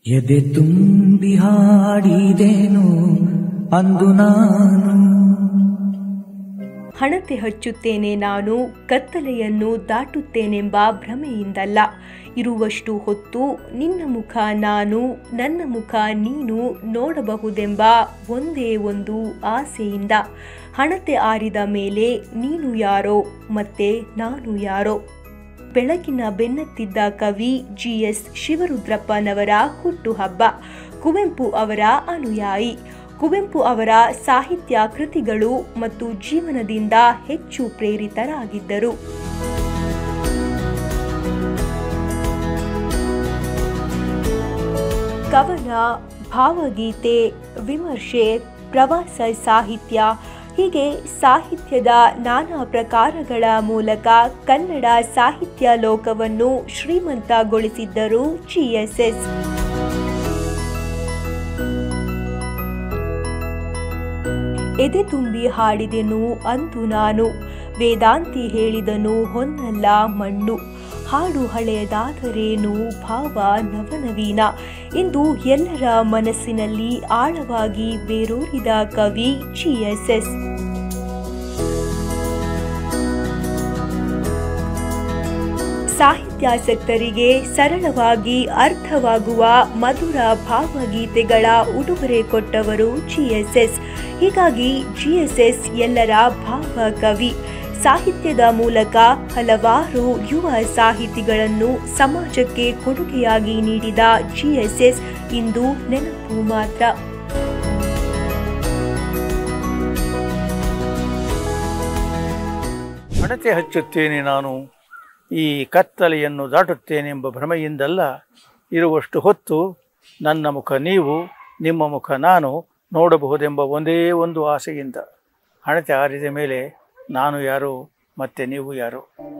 ಎದೆ ತುಂಬಿ ಹಾಡಿದೆನು ಅಂದು ನಾನು ಹಣತೆ ಹಚ್ಚುತ್ತೇನೆ ನಾನು ಕತ್ತಲೆಯನ್ನು ದಾಟುತ್ತೇನೆಂಬ ಭ್ರಮೆಯಿಂದಲ್ಲ ಇರುವಷ್ಟು ಹೊತ್ತು ನಿನ್ನ ಮುಖ ನಾನು ನನ್ನ ಮುಖ ನೀನು ನೋಡಬಹುದೆಂಬ ಒಂದೇ ಒಂದು ಆಸೆಯಿಂದ ಹಣತೆ ಆರಿದ ಮೇಲೆ ನೀನು ಯಾರೋ ಮತ್ತೆ ನಾನು ಯಾರೋ ಬೆಳಕಿನ ಬೆನ್ನತ್ತಿದ್ದ ಕವಿ ಜಿ ಎಸ್ ಶಿವರುದ್ರಪ್ಪನವರ ಹುಟ್ಟುಹಬ್ಬ ಕುವೆಂಪು ಅವರ ಅನುಯಾಯಿ ಕುವೆಂಪು ಅವರ ಸಾಹಿತ್ಯ ಕೃತಿಗಳು ಮತ್ತು ಜೀವನದಿಂದ ಹೆಚ್ಚು ಪ್ರೇರಿತರಾಗಿದ್ದರು ಕವನ ಭಾವಗೀತೆ ವಿಮರ್ಶೆ ಪ್ರವಾಸ ಸಾಹಿತ್ಯ ಹೀಗೆ ಸಾಹಿತ್ಯದ ನಾನಾ ಪ್ರಕಾರಗಳ ಮೂಲಕ ಕನ್ನಡ ಸಾಹಿತ್ಯ ಲೋಕವನ್ನು ಶ್ರೀಮಂತಗೊಳಿಸಿದ್ದರು ಜಿಎಸ್ಎಸ್ ಎದೆ ತುಂಬಿ ಹಾಡಿದೆನು ಅಂದು ನಾನು ವೇದಾಂತಿ ಹೇಳಿದನು ಹೊನ್ನಲ್ಲ ಮಣ್ಣು ಹಾಡು ಹಳೆಯದಾದರೇನು ಭಾವ ನವನವೀನ ಎಂದು ಎಲ್ಲರ ಮನಸ್ಸಿನಲ್ಲಿ ಆಳವಾಗಿ ಬೇರೂರಿದ ಕವಿ ಜಿಎಸ್ಎಸ್ ಸಾಹಿತ್ಯಾಸಕ್ತರಿಗೆ ಸರಳವಾಗಿ ಅರ್ಥವಾಗುವ ಮಧುರ ಭಾವಗೀತೆಗಳ ಉಡುಗೊರೆ ಕೊಟ್ಟವರು ಜಿಎಸ್ಎಸ್ ಹೀಗಾಗಿ ಜಿಎಸ್ಎಸ್ ಎಲ್ಲರ ಭಾವ ಕವಿ ಸಾಹಿತ್ಯದ ಮೂಲಕ ಹಲವಾರು ಯುವ ಸಾಹಿತಿಗಳನ್ನು ಸಮಾಜಕ್ಕೆ ಕೊಡುಗೆಯಾಗಿ ನೀಡಿದ ಜಿಎಸ್ಎಸ್ ಇಂದು ನೆನಪು ಮಾತ್ರ ಹಣತೆ ಹಚ್ಚುತ್ತೇನೆ ನಾನು ಈ ಕತ್ತಲೆಯನ್ನು ದಾಟುತ್ತೇನೆಂಬ ಭ್ರಮೆಯಿಂದಲ್ಲ ಇರುವಷ್ಟು ಹೊತ್ತು ನನ್ನ ಮುಖ ನೀವು ನಿಮ್ಮ ಮುಖ ನಾನು ನೋಡಬಹುದೆಂಬ ಒಂದೇ ಒಂದು ಆಸೆಯಿಂದ ಹಣತೆ ಆರಿದ ಮೇಲೆ ನಾನು ಯಾರು ಮತ್ತೆ ನೀವು ಯಾರು